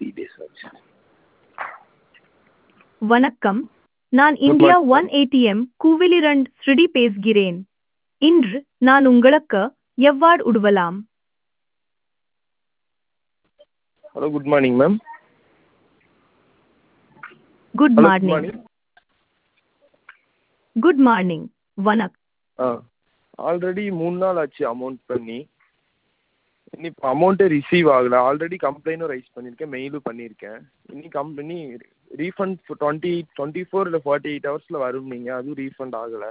Three days ஆச்சு வணக்கம் நான் இந்தியா ஒன் ஏடிஎம் கூவிலிரண்ட் ஸ்ருடி பேசுகிறேன் இன்று நான் உங்களுக்கு எவ்வாறு உதவலாம் hello good morning ma'am good hello good morning morning good morning வணக்கம் ஆ ஆல்ரெடி மூணு நாள் ஆச்சு அமௌண்ட் பண்ணி இன்னும் இப்போ அமௌண்ட்டே ரிசீவ் ஆகலை ஆல்ரெடி கம்ப்ளைண்ட்டும் ரைஸ் பண்ணியிருக்கேன் மெயிலும் பண்ணியிருக்கேன் இனி company refund twenty twenty four இல்லை ஃபார்ட்டி எயிட் ஹவர்ஸில் வரும் நீங்கள் அதுவும் ரீஃபண்ட் ஆகலை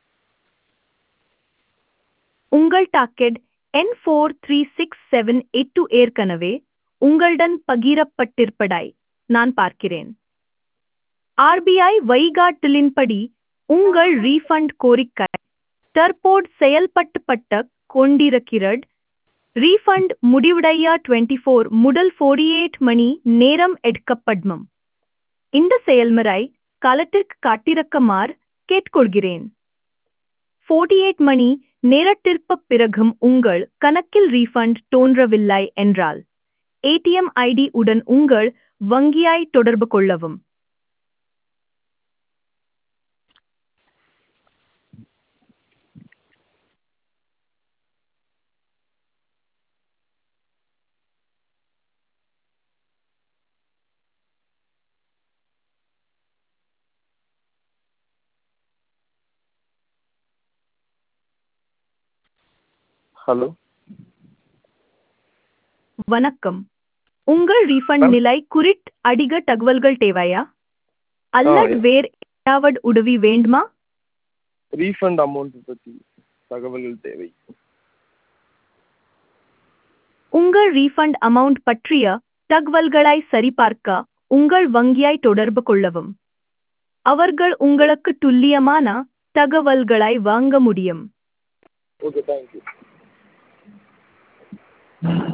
உங்கள் டாக்கெட் என் four three six seven eight two ஏற்கனவே உங்களுடன் பகிரப்பட்டிருப்பதாய் நான் பார்க்கிறேன் ஆர்பிஐ வழிகாட்டலின்படி உங்கள் ரீஃபண்ட் கோரிக்கை தற்போது செயல்பட்டுப்பட்ட கொண்டிருக்கிறது ரீஃபண்ட் முடிவடைய டுவெண்ட்டி ஃபோர் முதல் ஃபோர்டி எயிட் மணி நேரம் எடுக்கப்படும் இந்த செயல்முறை காலத்திற்கு காட்டிருக்குமாறு கேட்டுக்கொள்கிறேன் ஃபோர்ட்டி எயிட் மணி நேரத்திற்குப் பிறகும் உங்கள் கணக்கில் ரீஃபண்ட் தோன்றவில்லை என்றால் ஏடிஎம் ஐடி உடன் உங்கள் வங்கியை தொடர்பு கொள்ளவும் ஹலோ வணக்கம் உங்கள் ரீஃபண்ட் Ma'am. நிலை குறித்து அதிக தகவல்கள் தேவையா அல்லது yes. வேறு ஏதாவது உதவி வேண்டுமா ரீஃபண்ட் அமௌண்ட் பற்றி தகவல்கள் தேவை உங்கள் ரீஃபண்ட் அமௌண்ட் பற்றிய தகவல்களை சரிபார்க்க உங்கள் வங்கியை தொடர்பு கொள்ளவும் அவர்கள் உங்களுக்கு துல்லியமான தகவல்களை வாங்க முடியும் ஓகே தேங்க்யூ